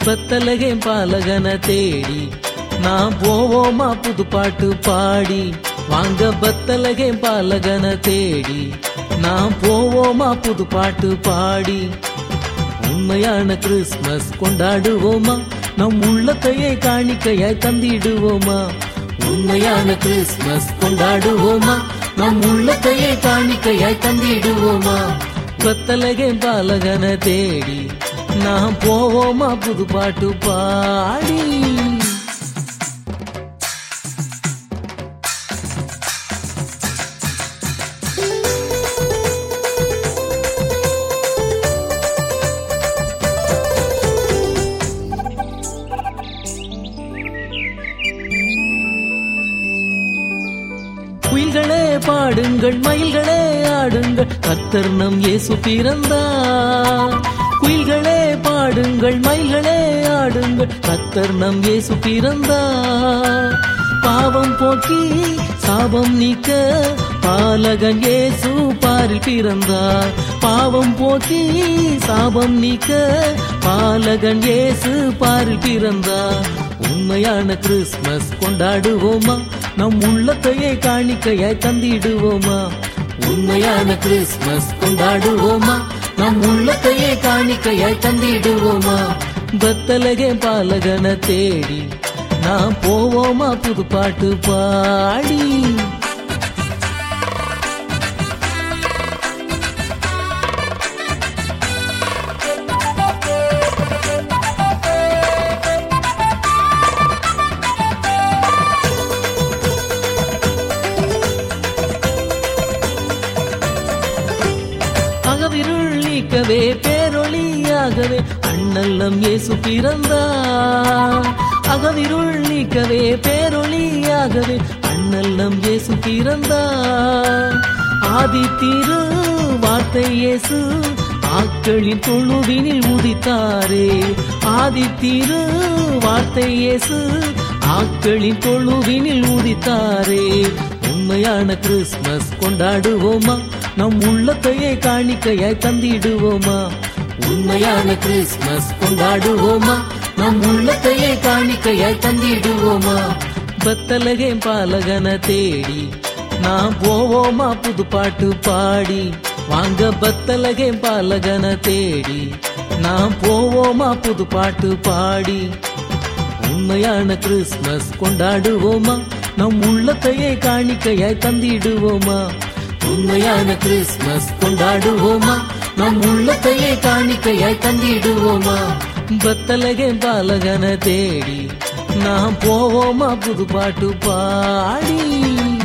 பத்தலகே பாலகன தேடி நான் போவோமா புது பாட்டு பாடி வாங்க பத்தலகே பாலகன தேடி நான் போவோமா புது பாட்டு பாடி உண்மையான கிறிஸ்மஸ் கொண்டாடுவோமா நம் உள்ளத்தையே காணிக்கையாய் தந்திடுவோமா உண்மையான கிறிஸ்மஸ் கொண்டாடுவோமா நம் உள்ளத்தையே காணிக்கையாய் தந்திடுவோமா பத்தலகே பாலகன தேடி நாம் போவோமா புது பாட்டு பாடி குயில்களே பாடுங்கள் மயில்களே ஆடுங்கள் கர்த்தர் நம் இயேசு பிறந்தார் குயில்களே பாடுங்கள் மயில்களே ஆடுங்கள் கர்த்தர் நம் இயேசு பிறந்தார் பாவம் போக்கி சாபம் நீக்க பாலகன் இயேசு பாரில் பிறந்தார் பாவம் போக்கி சாபம் நீக்க பாலகன் இயேசு பாரில் பிறந்தார் உண்மையான கிறிஸ்மஸ் கொண்டாடுவோமா நம் உள்ளத்தையே காணிக்கையாய் தந்திடுவோமா உண்மையான கிறிஸ்மஸ் கொண்டாடுவோமா நம் உள்ளத்தையே காணிக்கையாய் தந்திடுவோமா பத்தலகே பாலகன தேடி நாம் போவோமா புது பாட்டு பாடி அகவிருள் நீக்கவே பேரொளியாகவே அண்ணல்லம் இயேசு பிறந்தார் அகவிருள் நீக்கவே பேரொளியாகவே அண்ணல்லம் இயேசு பிறந்தார் ஆதி திரு வார்த்தை இயேசு ஆக்களின் தொழுவினில் உதித்தாரே ஆதி திரு வார்த்தை இயேசு ஆக்களின் தொழுவினில் உதித்தாரே உண்மையான கிறிஸ்மஸ் கொண்டாடுவோமா நம் உள்ளத்தையே காணிக்கையாய் தந்திடுவோமா உண்மையான கிறிஸ்மஸ் கொண்டாடுவோமா நம் உள்ளத்தையே காணிக்கையாய் தந்திடுவோமா பத்தலகே பாலகன தேடி நாம் போவோமா புது பாட்டு பாடி வாங்க பத்தலகே பாலகன தேடி நாம் போவோமா புது பாட்டு பாடி உண்மையான கிறிஸ்மஸ் கொண்டாடுவோமா நம் உள்ளத்தையே காணிக்கையாய் தந்திடுவோமா உண்மையான கிறிஸ்மஸ் கொண்டாடுவோமா நம் உள்ளத்தையே காணிக்கையாய் தந்திடுவோமா பத்தலகே பாலகன தேடி நாம் போவோமா புது பாட்டு பாடி